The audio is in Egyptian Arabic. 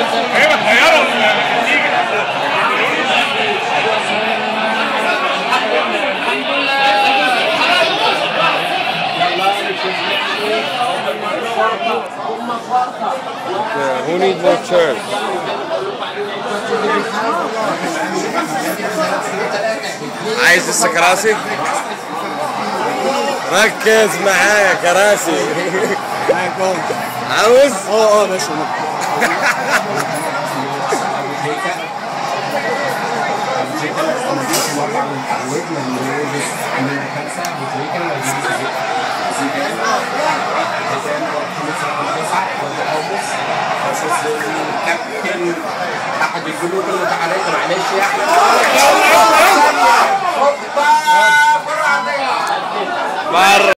Yeah, who needs more chairs? عايز لسه كراسي؟ ركز معايا كراسي معاكم عاوز؟ اه اه ماشي كابتن احد الجنود اللي تعالى معلش يا احمد مرة